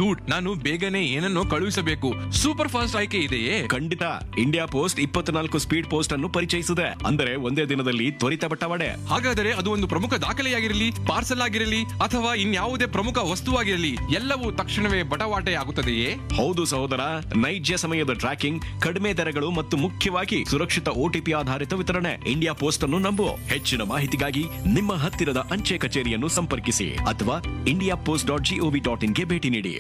dude ನಾನು ಬೇಗನೆ ಏನನ್ನೋ ಕಳುಹಿಸಬೇಕು ಸೂಪರ್ ಫಾಸ್ಟ್ ಆಯ್ಕೆ ಇದೆಯೇ ಖಂಡಿತ ಇಂಡಿಯಾ ಪೋಸ್ಟ್ ಇಪ್ಪತ್ನಾಲ್ಕು ಸ್ಪೀಡ್ ಪೋಸ್ಟ್ ಅನ್ನು ಪರಿಚಯಿಸಿದೆ ಅಂದರೆ ಒಂದೇ ದಿನದಲ್ಲಿ ತ್ವರಿತ ಬಟ್ಟವಾಡೆ ಹಾಗಾದರೆ ಅದು ಒಂದು ಪ್ರಮುಖ ದಾಖಲೆಯಾಗಿರಲಿ ಪಾರ್ಸಲ್ ಆಗಿರಲಿ ಅಥವಾ ಇನ್ಯಾವುದೇ ಪ್ರಮುಖ ವಸ್ತುವಾಗಿರಲಿ ಎಲ್ಲವೂ ತಕ್ಷಣವೇ ಬಟವಾಟೆ ಆಗುತ್ತದೆಯೇ ಹೌದು ಸಹೋದರ ನೈಜ ಸಮಯದ ಟ್ರ್ಯಾಕಿಂಗ್ ಕಡಿಮೆ ದರಗಳು ಮತ್ತು ಮುಖ್ಯವಾಗಿ ಸುರಕ್ಷಿತ ಓಟಿಪಿ ಆಧಾರಿತ ವಿತರಣೆ ಇಂಡಿಯಾ ಪೋಸ್ಟ್ ಅನ್ನು ನಂಬು ಹೆಚ್ಚಿನ ಮಾಹಿತಿಗಾಗಿ ನಿಮ್ಮ ಹತ್ತಿರದ ಅಂಚೆ ಕಚೇರಿಯನ್ನು ಸಂಪರ್ಕಿಸಿ ಅಥವಾ India post dot gov dot ಇನ್ಗೆ ಭೇಟಿ ನೀಡಿ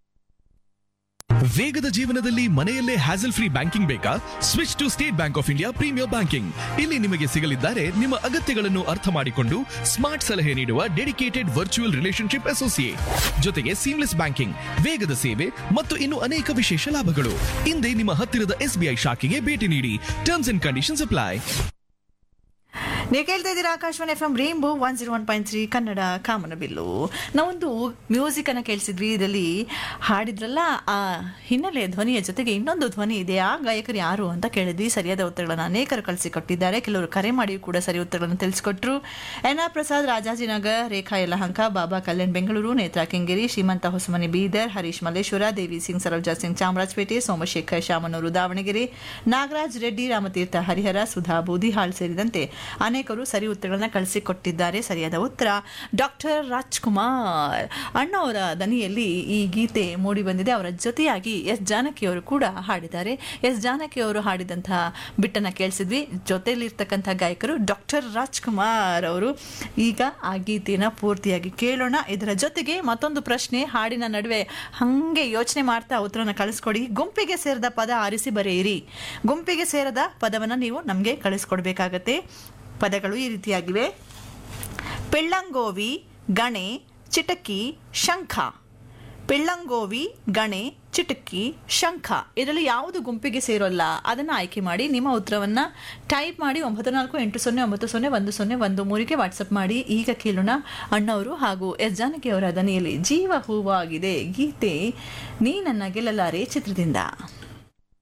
ವೇಗದ ಜೀವನದಲ್ಲಿ ಮನೆಯಲ್ಲೇ ಹ್ಯಾಸಲ್ ಫ್ರೀ ಬ್ಯಾಂಕಿಂಗ್ ಬೇಕಾ switch to State Bank of India premier banking ಇಲ್ಲಿ ನಿಮಗೆ ಸಿಗಲಿದ್ದಾರೆ ನಿಮ್ಮ ಅಗತ್ಯಗಳನ್ನು ಅರ್ಥ ಮಾಡಿಕೊಂಡು ಸ್ಮಾರ್ಟ್ ಸಲಹೆ ನೀಡುವ ಡೆಡಿಕೇಟೆಡ್ ವರ್ಚುವಲ್ ರಿಲೇಶನ್ಶಿಪ್ ಅಸೋಸಿಯೇಟ್ ಜೊತೆಗೆ ಸೀಮ್ಲೆಸ್ ಬ್ಯಾಂಕಿಂಗ್ ವೇಗದ ಸೇವೆ ಮತ್ತು ಇನ್ನು ಅನೇಕ ವಿಶೇಷ ಲಾಭಗಳು ಹಿಂದೆ ನಿಮ್ಮ ಹತ್ತಿರದ ಎಸ್ಬಿಐ ಶಾಖೆಗೆ ಭೇಟಿ ನೀಡಿ ಟರ್ಮ್ಸ್ ಅಂಡ್ ಕಂಡೀಷನ್ಸ್ ಅಪ್ಲೈ ನೀವು ಕೇಳ್ತಾ ಇದ್ದೀರಾ Akashvani F M rainbow one zero one point three Kannada ಕಾಮನಬಿಲ್ಲು ನಾವೊಂದು ಮ್ಯೂಸಿಕ್ ಅನ್ನ ಕೇಳಿಸಿದ್ವಿ ಇದರಲ್ಲಿ ಹಾಡಿದ್ರಲ್ಲ ಆ ಹಿನ್ನೆಲೆ ಧ್ವನಿಯ ಜೊತೆಗೆ ಇನ್ನೊಂದು ಧ್ವನಿ ಇದೆ ಆ ಗಾಯಕರು ಯಾರು ಅಂತ ಕೇಳಿದ್ವಿ ಸರಿಯಾದ ಉತ್ತರಗಳನ್ನು ಅನೇಕರು ಕಳಿಸಿಕೊಟ್ಟಿದ್ದಾರೆ ಕೆಲವರು ಕರೆ ಮಾಡಿಯೂ ಕೂಡ ಸರಿ ಉತ್ತರಗಳನ್ನು ತಿಳಿಸಿಕೊಟ್ರು ಎನ್ ಆರ್ ಪ್ರಸಾದ್ ರಾಜಾಜಿನಗರ್ ರೇಖಾ ಯಲಹಂಕ ಬಾಬಾ ಕಲ್ಯಾಣ್ ಬೆಂಗಳೂರು ನೇತ್ರಾ ಕೆಂಗೇರಿ ಶ್ರೀಮಂತ ಹೊಸಮನಿ ಬೀದರ್ ಹರೀಶ್ ಮಲ್ಲೇಶ್ವರ ದೇವಿ ಸಿಂಗ್ ಸರೋಜಾ ಸಿಂಗ್ ಚಾಮರಾಜಪೇಟೆ ಸೋಮಶೇಖರ್ ಶಾಮನೂರು ದಾವಣಗೆರೆ ನಾಗರಾಜ್ ರೆಡ್ಡಿ ರಾಮತೀರ್ಥ ಹರಿಹರ ಸುಧಾ ಬೂದಿಹಾಳ್ ಸೇರಿದಂತೆ ಅನೇಕರು ಸರಿ ಉತ್ತರಗಳನ್ನ ಕಳಿಸಿಕೊಟ್ಟಿದ್ದಾರೆ ಸರಿಯಾದ ಉತ್ತರ ಡಾಕ್ಟರ್ ರಾಜ್ಕುಮಾರ್ ಅಣ್ಣವರ ದನಿಯಲ್ಲಿ ಈ ಗೀತೆ ಮೂಡಿ ಬಂದಿದೆ ಅವರ ಜೊತೆಯಾಗಿ ಎಸ್ ಜಾನಕಿ ಅವರು ಕೂಡ ಹಾಡಿದ್ದಾರೆ ಎಸ್ ಜಾನಕಿ ಅವರು ಹಾಡಿದಂತಹ ಬಿಟ್ಟನ್ನ ಕೇಳಿಸಿದ್ವಿ ಜೊತೆಯಲ್ಲಿರ್ತಕ್ಕಂಥ ಗಾಯಕರು ಡಾಕ್ಟರ್ ರಾಜ್ಕುಮಾರ್ ಅವರು ಈಗ ಆ ಗೀತೆನ ಪೂರ್ತಿಯಾಗಿ ಕೇಳೋಣ ಇದರ ಜೊತೆಗೆ ಮತ್ತೊಂದು ಪ್ರಶ್ನೆ ಹಾಡಿನ ನಡುವೆ ಹಂಗೆ ಯೋಚನೆ ಮಾಡ್ತಾ ಉತ್ತರನ ಕಳಿಸ್ಕೊಡಿ ಗುಂಪಿಗೆ ಸೇರಿದ ಪದ ಆರಿಸಿ ಬರೆಯಿರಿ ಗುಂಪಿಗೆ ಸೇರದ ಪದವನ್ನು ನೀವು ನಮಗೆ ಕಳಿಸ್ಕೊಡ್ಬೇಕಾಗತ್ತೆ ಪದಗಳು ಈ ರೀತಿಯಾಗಿವೆ ಪೆಳ್ಳಂಗೋವಿ ಗಣೆ ಚಿಟಕಿ ಶಂಖ ಪೆಳ್ಳಂಗೋವಿ ಗಣೆ ಚಿಟಕಿ ಶಂಖ ಇದರಲ್ಲಿ ಯಾವುದು ಗುಂಪಿಗೆ ಸೇರೋಲ್ಲ ಅದನ್ನು ಆಯ್ಕೆ ಮಾಡಿ ನಿಮ್ಮ ಉತ್ತರವನ್ನು ಟೈಪ್ ಮಾಡಿ ಒಂಬತ್ತು ನಾಲ್ಕು ಎಂಟು ಸೊನ್ನೆ ಒಂಬತ್ತು ಸೊನ್ನೆ ಒಂದು ಸೊನ್ನೆ ಒಂದು ಮೂರಿಗೆ ವಾಟ್ಸಪ್ ಮಾಡಿ ಈಗ ಕೇಳೋಣ ಅಣ್ಣವರು ಹಾಗೂ ಎಸ್ ಜಾನಕಿ ಅವರ ದನಿಯಲ್ಲಿ ಜೀವ ಹೂವಾಗಿದೆ ಗೀತೆ ನೀ ನನ್ನ ಗೆಲ್ಲಲಾರೆ ಚಿತ್ರದಿಂದ